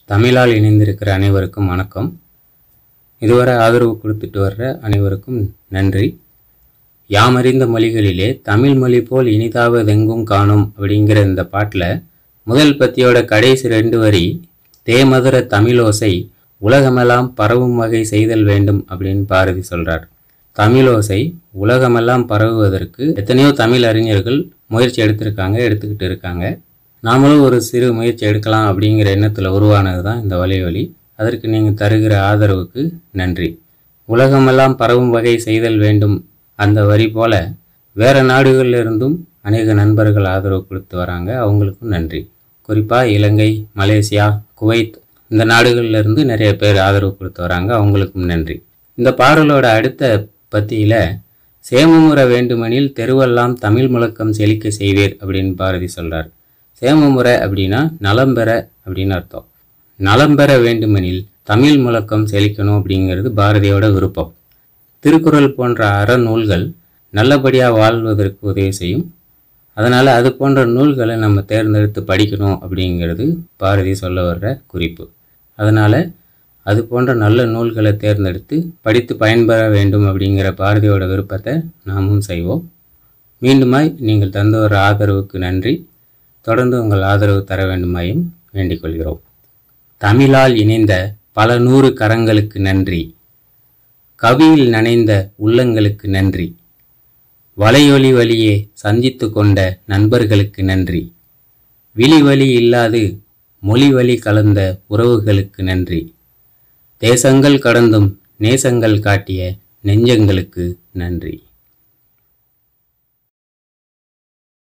தமிழால் இணைந்திருக்கிற அனைவருக்கும் வணக்கம் இதுவரை ஆதரவு கொடுத்துட்டு வர்ற அனைவருக்கும் நன்றி யாமறிந்த மொழிகளிலே தமிழ் மொழி போல் இனிதாவதெங்கும் காணும் அப்படிங்கிற இந்த பாட்டில் முதல் பத்தியோட கடைசி ரெண்டு வரி தேமதுர தமிழோசை உலகமெல்லாம் பரவும் வகை செய்தல் வேண்டும் அப்படின்னு பாரதி சொல்றார் தமிழோசை உலகமெல்லாம் பரவுவதற்கு எத்தனையோ தமிழ் அறிஞர்கள் முயற்சி எடுத்திருக்காங்க எடுத்துக்கிட்டு இருக்காங்க நாமளும் ஒரு சிறு முயற்சி எடுக்கலாம் அப்படிங்கிற எண்ணத்தில் உருவானது தான் இந்த வலைவலி அதற்கு நீங்கள் தருகிற ஆதரவுக்கு நன்றி உலகமெல்லாம் பரவும் வகை செய்தல் வேண்டும் அந்த வரி போல வேற நாடுகளில் இருந்தும் அநேக நண்பர்கள் ஆதரவு கொடுத்து வராங்க அவங்களுக்கும் நன்றி குறிப்பாக இலங்கை மலேசியா குவைத் இந்த நாடுகள்ல இருந்து நிறைய பேர் ஆதரவு கொடுத்து வராங்க அவங்களுக்கும் நன்றி இந்த பாடலோட அடுத்த பத்தியில சேமமுற வேண்டுமெனில் தெருவெல்லாம் தமிழ் முழக்கம் செழிக்க செய்வீர் அப்படின்னு பாரதி சொல்றார் சேமமுறை அப்படின்னா நலம் பெற அப்படின்னு அர்த்தம் நலம் பெற வேண்டுமெனில் தமிழ் முழக்கம் செழிக்கணும் அப்படிங்கிறது பாரதியோட விருப்பம் திருக்குறள் போன்ற அறநூல்கள் நல்லபடியாக வாழ்வதற்கு உதவி செய்யும் அதனால் அது போன்ற நூல்களை நம்ம தேர்ந்தெடுத்து படிக்கணும் அப்படிங்கிறது பாரதி சொல்ல வர்ற குறிப்பு அதனால் அது போன்ற நல்ல நூல்களை தேர்ந்தெடுத்து படித்து பயன்பெற வேண்டும் அப்படிங்கிற பாரதியோட விருப்பத்தை நாமும் செய்வோம் மீண்டுமாய் நீங்கள் தந்து வர ஆதரவுக்கு நன்றி தொடர்ந்து உங்கள் ஆதரவு தர வேண்டுமாயும் வேண்டிக் கொள்கிறோம் தமிழால் இணைந்த பல நூறு கரங்களுக்கு நன்றி கவியில் நனைந்த உள்ளங்களுக்கு நன்றி வலையொலி வழியே சந்தித்து கொண்ட நண்பர்களுக்கு நன்றி விழி வழி இல்லாது மொழி வழி கலந்த உறவுகளுக்கு நன்றி தேசங்கள் கடந்தும் நேசங்கள் காட்டிய நெஞ்சங்களுக்கு நன்றி